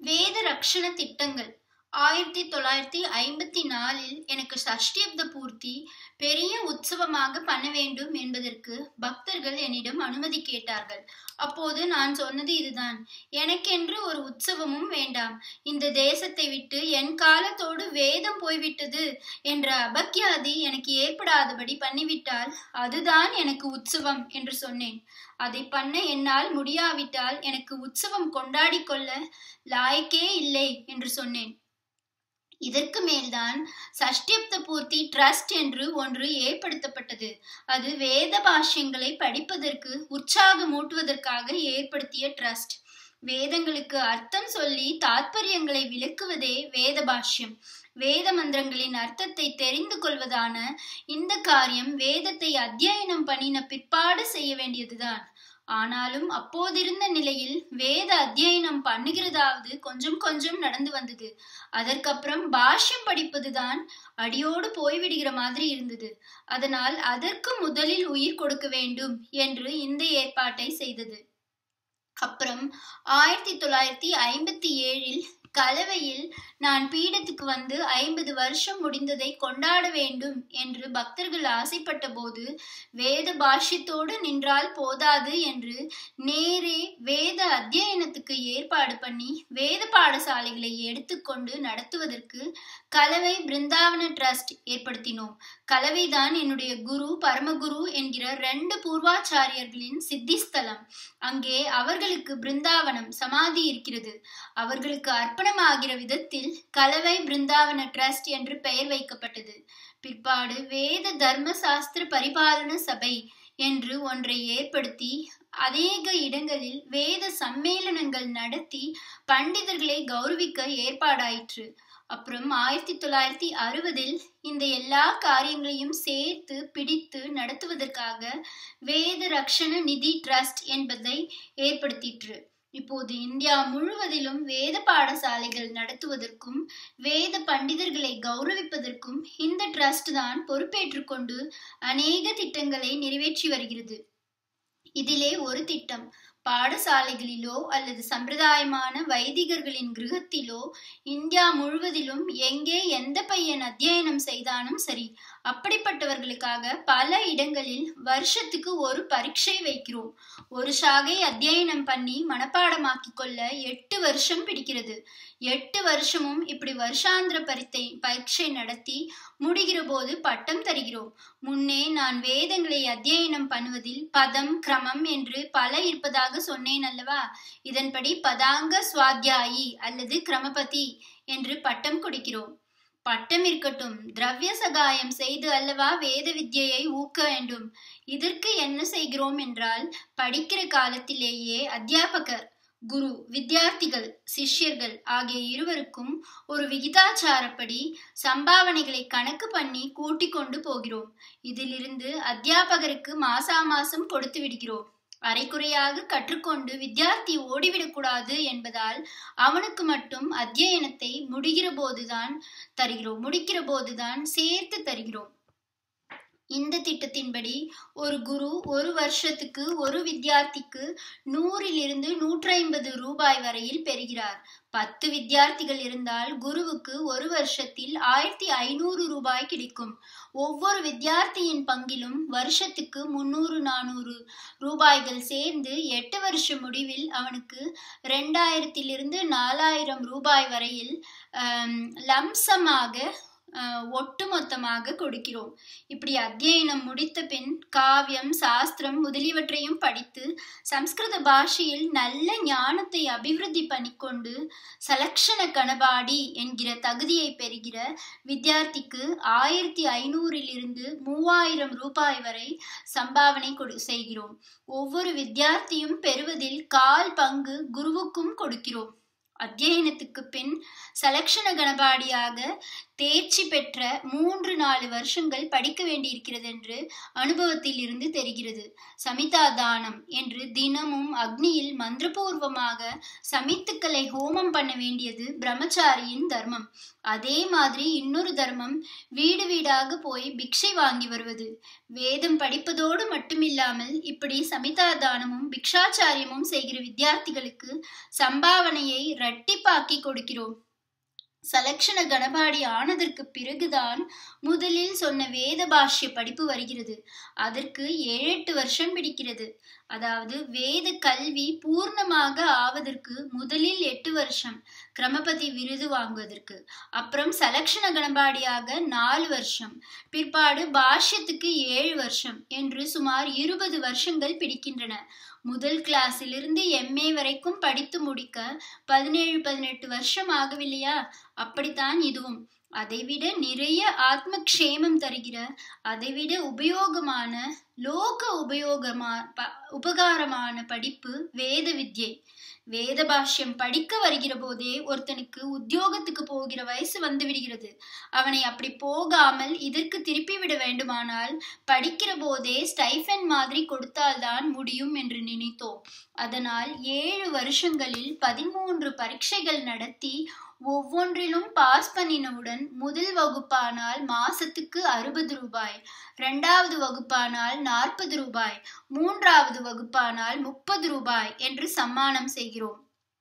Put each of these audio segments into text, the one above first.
வேத ரக்ஷண திட்டங்கள் ஆயிரத்தி தொள்ளாயிரத்தி ஐம்பத்தி நாலில் எனக்கு சஷ்டியப்த பூர்த்தி பெரிய உற்சவமாக பண்ண வேண்டும் என்பதற்கு பக்தர்கள் என்னிடம் அனுமதி கேட்டார்கள் அப்போது நான் சொன்னது இதுதான் எனக்கென்று ஒரு உற்சவமும் வேண்டாம் இந்த தேசத்தை விட்டு என் காலத்தோடு வேதம் போய்விட்டது என்ற அபக்யாதி எனக்கு ஏற்படாதபடி பண்ணிவிட்டால் அதுதான் எனக்கு உற்சவம் என்று சொன்னேன் அதை பண்ண என்னால் முடியாவிட்டால் எனக்கு உற்சவம் கொண்டாடி கொள்ள லாய்க்கே இல்லை என்று சொன்னேன் இதற்கு மேல்தான் சஷ்டியப்த பூர்த்தி ட்ரஸ்ட் என்று ஒன்று ஏற்படுத்தப்பட்டது அது வேத பாஷ்யங்களை படிப்பதற்கு உற்சாகமூட்டுவதற்காக ஏற்படுத்திய ட்ரஸ்ட் வேதங்களுக்கு அர்த்தம் சொல்லி தாத்பரியங்களை விளக்குவதே வேத பாஷ்யம் வேத மந்திரங்களின் அர்த்தத்தை தெரிந்து கொள்வதான இந்த காரியம் வேதத்தை அத்தியனம் பண்ணின பிற்பாடு செய்ய வேண்டியதுதான் ஆனாலும் அப்போதிருந்த நிலையில் வேத அத்தியனம் பண்ணுகிறதாவது கொஞ்சம் கொஞ்சம் நடந்து வந்தது அதற்கப்புறம் பாஷ்யம் படிப்பதுதான் அடியோடு போய்விடுகிற மாதிரி இருந்தது அதனால் அதற்கு முதலில் உயிர் கொடுக்க வேண்டும் என்று இந்த ஏற்பாட்டை செய்தது அப்புறம் ஆயிரத்தி தொள்ளாயிரத்தி ஐம்பத்தி ஏழில் கலவையில் நான் பீடத்துக்கு வந்து ஐம்பது வருஷம் முடிந்ததை கொண்டாட வேண்டும் என்று பக்தர்கள் ஆசைப்பட்ட போது வேத பாஷ்யத்தோடு நின்றால் போதாது என்று நேரே வேத அத்தியனத்துக்கு ஏற்பாடு பண்ணி வேத பாடசாலைகளை எடுத்துக்கொண்டு நடத்துவதற்கு கலவை பிருந்தாவன ட்ரஸ்ட் ஏற்படுத்தினோம் கலவைதான் என்னுடைய குரு பரமகுரு என்கிற ரெண்டு பூர்வாச்சாரியர்களின் சித்திஸ்தலம் அங்கே அவர்களுக்கு பிருந்தாவனம் சமாதி இருக்கிறது அவர்களுக்கு அர்ப்பணமாகிற விதத்தில் கலவை பிருந்தாவன ட்ரஸ்ட் என்று பெயர் வைக்கப்பட்டது பிற்பாடு வேத தர்ம சாஸ்திர பரிபாலன சபை என்று ஒன்றை ஏற்படுத்தி அநேக இடங்களில் வேத சம்மேளனங்கள் நடத்தி பண்டிதர்களை கௌரவிக்க ஏற்பாடாயிற்று அப்புறம் ஆயிரத்தி தொள்ளாயிரத்தி அறுபதில் இந்த எல்லா காரியங்களையும் சேர்த்து பிடித்து நடத்துவதற்காக வேத ரக்ஷண நிதி ட்ரஸ்ட் என்பதை ஏற்படுத்திற்று இப்போது இந்தியா முழுவதிலும் வேத பாடசாலைகள் நடத்துவதற்கும் வேத பண்டிதர்களை கௌரவிப்பதற்கும் இந்த ட்ரஸ்ட் தான் பொறுப்பேற்றுக்கொண்டு அநேக திட்டங்களை நிறைவேற்றி வருகிறது இதிலே ஒரு திட்டம் பாடசாலைகளிலோ அல்லது சம்பிரதாயமான வைதிகர்களின் கிரகத்திலோ இந்தியா முழுவதிலும் எங்கே எந்த பையன் அத்தியனம் செய்தாலும் சரி அப்படிப்பட்டவர்களுக்காக பல இடங்களில் வருஷத்துக்கு ஒரு பரீட்சை வைக்கிறோம் ஒரு சாகை அத்தியனம் பண்ணி மனப்பாடமாக்கி கொள்ள எட்டு வருஷம் பிடிக்கிறது எட்டு வருஷமும் இப்படி வருஷாந்திர பரித்தை பரீட்சை நடத்தி முடிகிற போது பட்டம் தருகிறோம் முன்னே நான் வேதங்களை அத்தியனம் பண்ணுவதில் பதம் கிரமம் என்று பல இருப்பதாக சொன்னேன் அல்லவா இதன்படி பதாங்க சுவாத்தியாயி அல்லது கிரமபதி என்று பட்டம் கொடுக்கிறோம் பட்டம் இருக்கட்டும் திரவிய சகாயம் செய்து அல்லவா வேத வித்யை ஊக்க வேண்டும் இதற்கு என்ன செய்கிறோம் என்றால் படிக்கிற காலத்திலேயே அத்தியாபகர் குரு வித்தியார்த்திகள் சிஷ்யர்கள் ஆகிய இருவருக்கும் ஒரு விகிதாச்சாரப்படி சம்பாவனைகளை கணக்கு பண்ணி கூட்டிக் கொண்டு போகிறோம் இதிலிருந்து அத்தியாபகருக்கு மாசா மாசம் கொடுத்து விடுகிறோம் அரைக்குறையாக கற்றுக்கொண்டு வித்தியார்த்தி ஓடிவிடக்கூடாது என்பதால் அவனுக்கு மட்டும் அத்தியனத்தை முடிகிற போதுதான் தருகிறோம் முடிக்கிற போதுதான் சேர்த்து தருகிறோம் இந்த திட்டத்தின்படி ஒரு குரு ஒரு வருஷத்துக்கு ஒரு வித்தியார்த்திக்கு நூறிலிருந்து நூற்றி ஐம்பது ரூபாய் வரையில் பெறுகிறார் பத்து வித்தியார்த்திகள் இருந்தால் குருவுக்கு ஒரு வருஷத்தில் ஆயிரத்தி ஐநூறு ரூபாய் கிடைக்கும் ஒவ்வொரு வித்தியார்த்தியின் பங்கிலும் வருஷத்துக்கு முன்னூறு நானூறு ரூபாய்கள் சேர்ந்து எட்டு வருஷ முடிவில் அவனுக்கு ரெண்டாயிரத்திலிருந்து நாலாயிரம் ரூபாய் வரையில் லம்சமாக ஒட்டுமொத்தமாக கொடுக்கிறோம் இப்படி அத்தியனம் முடித்த பின் காவியம் சாஸ்திரம் முதலியவற்றையும் படித்து சம்ஸ்கிருத பாஷையில் நல்ல ஞானத்தை அபிவிருத்தி பண்ணிக்கொண்டு சலக்ஷண கணபாடி என்கிற தகுதியை பெறுகிற வித்தியார்த்திக்கு ஆயிரத்தி ஐநூறிலிருந்து மூவாயிரம் ரூபாய் வரை சம்பாவனை கொடு செய்கிறோம் ஒவ்வொரு வித்தியார்த்தியும் பெறுவதில் கால் பங்கு குருவுக்கும் கொடுக்கிறோம் அத்தியனத்துக்கு பின் சலக்ஷண கணபாடியாக தேர்ச்சி பெற்ற மூன்று நாலு வருஷங்கள் படிக்க வேண்டியிருக்கிறது என்று அனுபவத்தில் இருந்து தெரிகிறது சமிதா தானம் என்று தினமும் அக்னியில் மந்திரபூர்வமாக சமித்துக்களை ஹோமம் பண்ண வேண்டியது பிரம்மச்சாரியின் தர்மம் அதே மாதிரி இன்னொரு தர்மம் வீடு வீடாக போய் பிக்ஷை வாங்கி வருவது வேதம் படிப்பதோடு மட்டுமில்லாமல் இப்படி சமிதா தானமும் பிக்ஷாச்சாரியமும் செய்கிற வித்தியார்த்திகளுக்கு சம்பாவனையை இரட்டிப்பாக்கி ஆக்கி கொடுக்கிறோம் சலக்ஷண கணபாடி ஆனதற்கு பிறகுதான் முதலில் சொன்ன வேத பாஷ்ய படிப்பு வருகிறது அதற்கு ஏழு எட்டு வருஷம் பிடிக்கிறது அதாவது வேத கல்வி பூர்ணமாக ஆவதற்கு முதலில் எட்டு வருஷம் கிரமபதி விருது வாங்குவதற்கு அப்புறம் சலக்ஷண கணபாடியாக நாலு வருஷம் பிற்பாடு பாஷ்யத்துக்கு ஏழு வருஷம் என்று சுமார் இருபது வருஷங்கள் பிடிக்கின்றன முதல் கிளாஸிலிருந்து எம்ஏ வரைக்கும் படித்து முடிக்க பதினேழு பதினெட்டு வருஷம் ஆகவில்லையா அப்படித்தான் இதுவும் அதைவிட நிறைய ஆத்ம க்ஷேமம் தருகிற அதைவிட உபயோகமான லோக உபயோகமா உபகாரமான படிப்பு வேத வித்யை வேத பாஷ்யம் படிக்க வருகிற போதே ஒருத்தனுக்கு உத்தியோகத்துக்கு போகிற வயசு வந்து விடுகிறது அவனை அப்படி போகாமல் இதற்கு திருப்பி விட வேண்டுமானால் படிக்கிற போதே ஸ்டைஃபன் மாதிரி கொடுத்தால்தான் முடியும் என்று நினைத்தோம் அதனால் ஏழு வருஷங்களில் பதிமூன்று பரீட்சைகள் நடத்தி ஒவ்வொன்றிலும் பாஸ் பண்ணினவுடன் முதல் வகுப்பானால் மாசத்துக்கு அறுபது ரூபாய் இரண்டாவது வகுப்பானால் நாற்பது ரூபாய் மூன்றாவது வகுப்பானால் முப்பது ரூபாய் என்று சம்மானம் செய்கிறோம்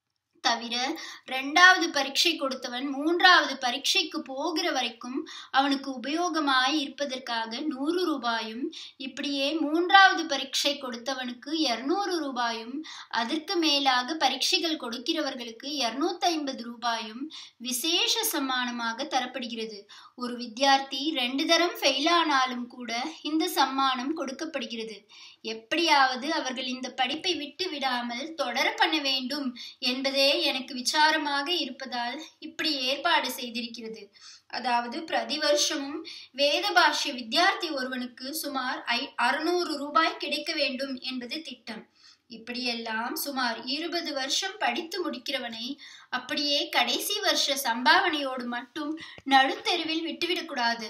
தவிர ரெண்டாவது பரீட்சை கொடுத்தவன் மூன்றாவது பரீட்சைக்கு போகிற வரைக்கும் அவனுக்கு உபயோகமாய் இருப்பதற்காக நூறு ரூபாயும் இப்படியே மூன்றாவது பரீட்சை கொடுத்தவனுக்கு இருநூறு ரூபாயும் அதற்கு மேலாக பரீட்சைகள் கொடுக்கிறவர்களுக்கு இருநூத்தி ஐம்பது ரூபாயும் விசேஷ சம்மானமாக தரப்படுகிறது ஒரு வித்தியார்த்தி ரெண்டு தரம் ஃபெயில் ஆனாலும் கூட இந்த சம்மானம் கொடுக்கப்படுகிறது எப்படியாவது அவர்கள் இந்த படிப்பை விட்டு விடாமல் தொடர பண்ண வேண்டும் என்பதே எனக்கு விசாரமாக இருப்பதால் இப்படி ஏற்பாடு செய்திருக்கிறது அதாவது பிரதி வருஷமும் வேத பாஷ்ய வித்தியார்த்தி ஒருவனுக்கு சுமார் ஐ அறுநூறு ரூபாய் கிடைக்க வேண்டும் என்பது திட்டம் இப்படியெல்லாம் சுமார் இருபது வருஷம் படித்து முடிக்கிறவனை அப்படியே கடைசி வருஷ சம்பாவனையோடு மட்டும் நடுத்தெருவில் விட்டுவிடக்கூடாது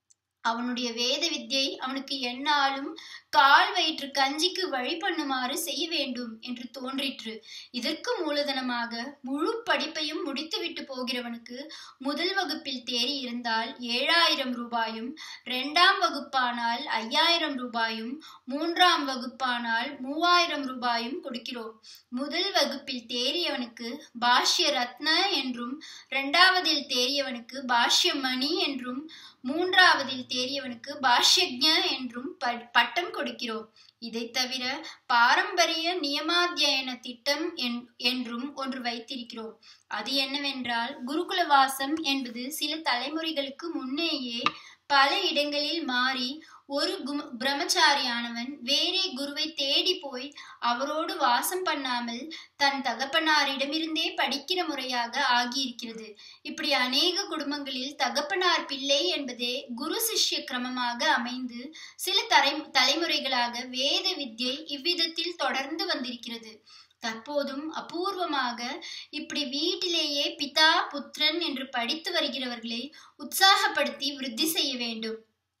அவனுடைய வேத வித்யை அவனுக்கு எந்நாளும் கால் வயிற்று கஞ்சிக்கு வழி பண்ணுமாறு செய்ய வேண்டும் என்று தோன்றிற்று இதற்கு மூலதனமாக முழு படிப்பையும் முடித்துவிட்டு போகிறவனுக்கு முதல் வகுப்பில் தேறி இருந்தால் ஏழாயிரம் ரூபாயும் இரண்டாம் வகுப்பானால் ஐயாயிரம் ரூபாயும் மூன்றாம் வகுப்பானால் மூவாயிரம் ரூபாயும் கொடுக்கிறோம் முதல் வகுப்பில் தேறியவனுக்கு பாஷ்ய ரத்ன என்றும் இரண்டாவதில் தேறியவனுக்கு பாஷ்ய மணி என்றும் மூன்றாவதில் தேறியவனுக்கு பாஷ்யஜ என்றும் பட்டம் கொடுக்கிறோம் இதை தவிர பாரம்பரிய நியமாத்தியன திட்டம் என்றும் ஒன்று வைத்திருக்கிறோம் அது என்னவென்றால் குருகுலவாசம் என்பது சில தலைமுறைகளுக்கு முன்னேயே பல இடங்களில் மாறி ஒரு பிரம்மச்சாரியானவன் வேறே குருவை தேடி போய் அவரோடு வாசம் பண்ணாமல் தன் தகப்பனாரிடமிருந்தே படிக்கிற முறையாக ஆகியிருக்கிறது இப்படி அநேக குடும்பங்களில் தகப்பனார் பிள்ளை என்பதே குரு சிஷ்ய கிரமமாக அமைந்து சில தலை தலைமுறைகளாக வேத வித்யை இவ்விதத்தில் தொடர்ந்து வந்திருக்கிறது தற்போதும் அபூர்வமாக இப்படி வீட்டிலேயே பிதா புத்திரன் என்று படித்து வருகிறவர்களை உற்சாகப்படுத்தி விருத்தி செய்ய வேண்டும்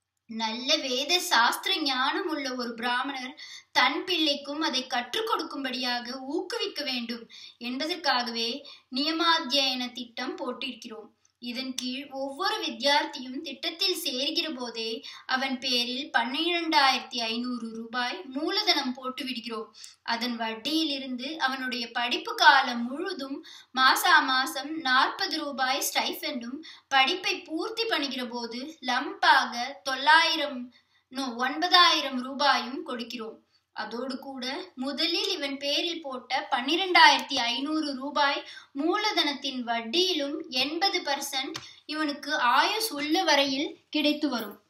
நல்ல வேத சாஸ்திர ஞானம் உள்ள ஒரு பிராமணர் தன் பிள்ளைக்கும் அதை கற்றுக் கொடுக்கும்படியாக ஊக்குவிக்க வேண்டும் என்பதற்காகவே நியமாத்தியன திட்டம் போட்டிருக்கிறோம் இதன் கீழ் ஒவ்வொரு வித்தியார்த்தியும் திட்டத்தில் சேர்கிற போதே அவன் பேரில் பன்னிரண்டாயிரத்தி ஐநூறு ரூபாய் மூலதனம் போட்டு விடுகிறோம் அதன் வட்டியிலிருந்து அவனுடைய படிப்பு காலம் முழுதும் மாசா மாசம் நாற்பது ரூபாய் ஸ்டைஃபெண்டும் படிப்பை பூர்த்தி பண்ணுகிற போது லம்பாக தொள்ளாயிரம் நோ ஒன்பதாயிரம் ரூபாயும் கொடுக்கிறோம் அதோடு கூட முதலில் இவன் பேரில் போட்ட பன்னிரெண்டாயிரத்தி ஐநூறு ரூபாய் மூலதனத்தின் வட்டியிலும் எண்பது பர்சன்ட் இவனுக்கு ஆயுஸ் உள்ள வரையில் கிடைத்து வரும்